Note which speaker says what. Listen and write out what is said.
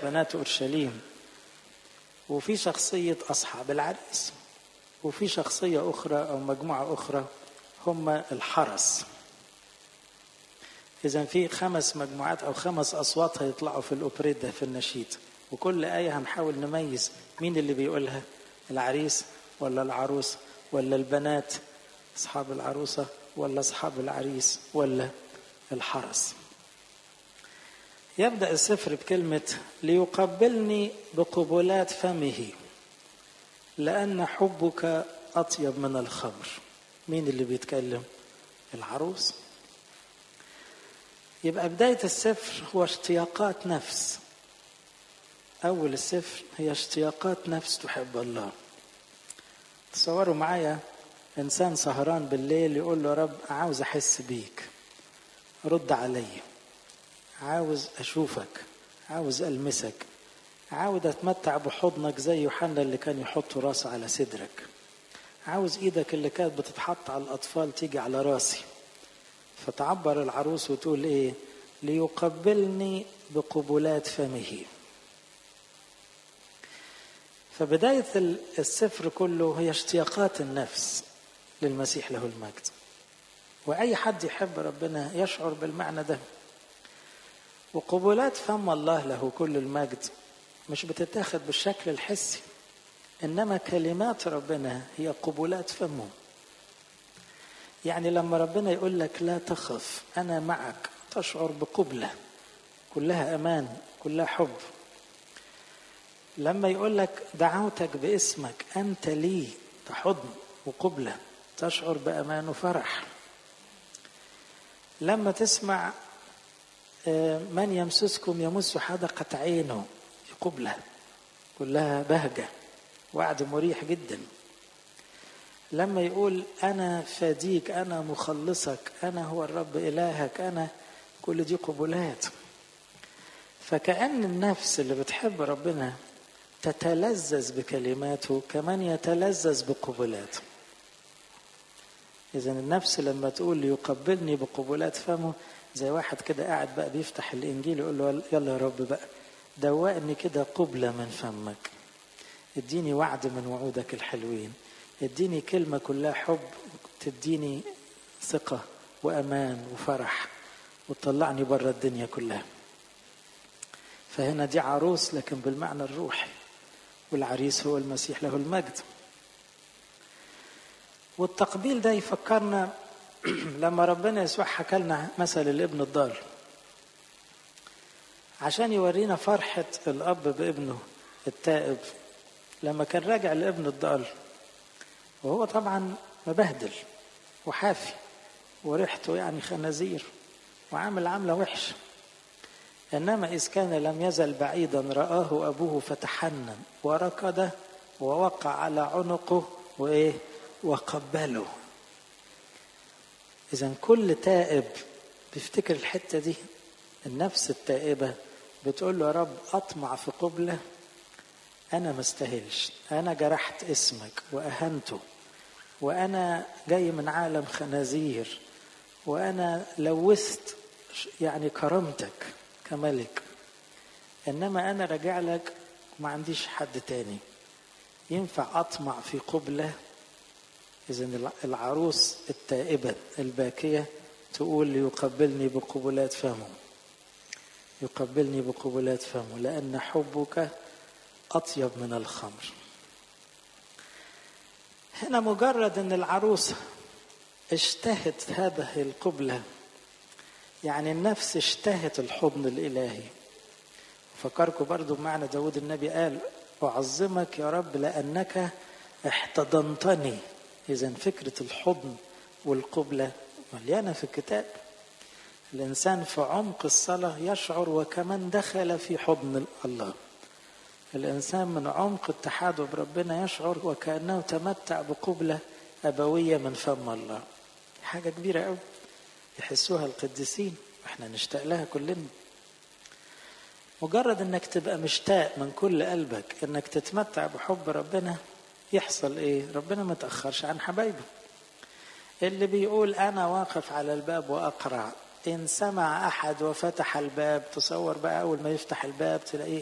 Speaker 1: بنات أورشليم وفي شخصية أصحاب العريس وفي شخصية أخرى أو مجموعة أخرى هم الحرس إذا في خمس مجموعات أو خمس أصوات هيطلعوا في الأوبريت ده في النشيد وكل آية هنحاول نميز مين اللي بيقولها العريس ولا العروس ولا البنات أصحاب العروسة ولا أصحاب العريس ولا الحرس يبدأ السفر بكلمة ليقبلني بقبلات فمه لأن حبك أطيب من الخمر مين اللي بيتكلم العروس يبقى بداية السفر هو اشتياقات نفس أول السفر هي اشتياقات نفس تحب الله تصوروا معايا إنسان سهران بالليل يقول له يا رب عاوز أحس بيك رد علي عاوز أشوفك عاوز ألمسك عاوز أتمتع بحضنك زي يوحنا اللي كان يحط راسه على صدرك عاوز إيدك اللي كانت بتتحط على الأطفال تيجي على راسي فتعبر العروس وتقول إيه ليقبلني بقبلات فمه فبداية السفر كله هي اشتياقات النفس للمسيح له المجد وأي حد يحب ربنا يشعر بالمعنى ده وقبلات فم الله له كل المجد مش بتتاخد بالشكل الحسي إنما كلمات ربنا هي قبلات فمه يعني لما ربنا يقول لك لا تخف أنا معك تشعر بقبلة كلها أمان كلها حب لما يقول لك دعوتك باسمك أنت لي تحضن وقبلة تشعر بأمان وفرح لما تسمع من يمسسكم يمس حدقة عينه قبلة كلها بهجة وعد مريح جدا لما يقول أنا فاديك أنا مخلصك أنا هو الرب إلهك أنا كل دي قبلات فكأن النفس اللي بتحب ربنا تتلذذ بكلماته كمان يتلذذ بقبلاته إذا النفس لما تقول يقبلني بقبلات فمه زي واحد كده قاعد بقى بيفتح الإنجيل يقول له يلا يا رب بقى دوقني كده قبلة من فمك اديني وعد من وعودك الحلوين اديني كلمة كلها حب تديني ثقة وأمان وفرح وتطلعني بره الدنيا كلها فهنا دي عروس لكن بالمعنى الروحي والعريس هو المسيح له المجد والتقبيل ده يفكرنا لما ربنا يسوع حكى لنا مثل الابن الضال عشان يورينا فرحة الأب بابنه التائب لما كان راجع لابن الضال وهو طبعا مبهدل وحافي وريحته يعني خنازير وعامل عاملة وحشة إنما إذ كان لم يزل بعيدا رآه أبوه فتحنن وركض ووقع على عنقه وإيه وقبله إذا كل تائب بيفتكر الحتة دي النفس التائبة بتقول له يا رب أطمع في قبلة أنا ما استاهلش أنا جرحت اسمك وأهنته وأنا جاي من عالم خنازير وأنا لوثت يعني كرامتك كملك إنما أنا راجع لك ما عنديش حد تاني ينفع أطمع في قبلة إذا العروس التائبة الباكية تقول ليقبلني بقبلات فمه يقبلني بقبلات فمه لأن حبك أطيب من الخمر هنا مجرد أن العروس اشتهت هذه القبلة يعني النفس اشتهت الحضن الإلهي فكركم برضو بمعنى داود النبي قال أعظمك يا رب لأنك احتضنتني إذا فكرة الحضن والقبلة مليانة في الكتاب الإنسان في عمق الصلاة يشعر وكمن دخل في حضن الله الإنسان من عمق اتحاده بربنا يشعر وكأنه تمتع بقبلة أبوية من فم الله حاجة كبيرة أوي يحسوها القديسين واحنا نشتاق لها كلنا مجرد انك تبقى مشتاق من كل قلبك انك تتمتع بحب ربنا يحصل ايه ربنا ما تأخرش عن حبايبه اللي بيقول انا واقف على الباب واقرع ان سمع احد وفتح الباب تصور بقى اول ما يفتح الباب تلاقيه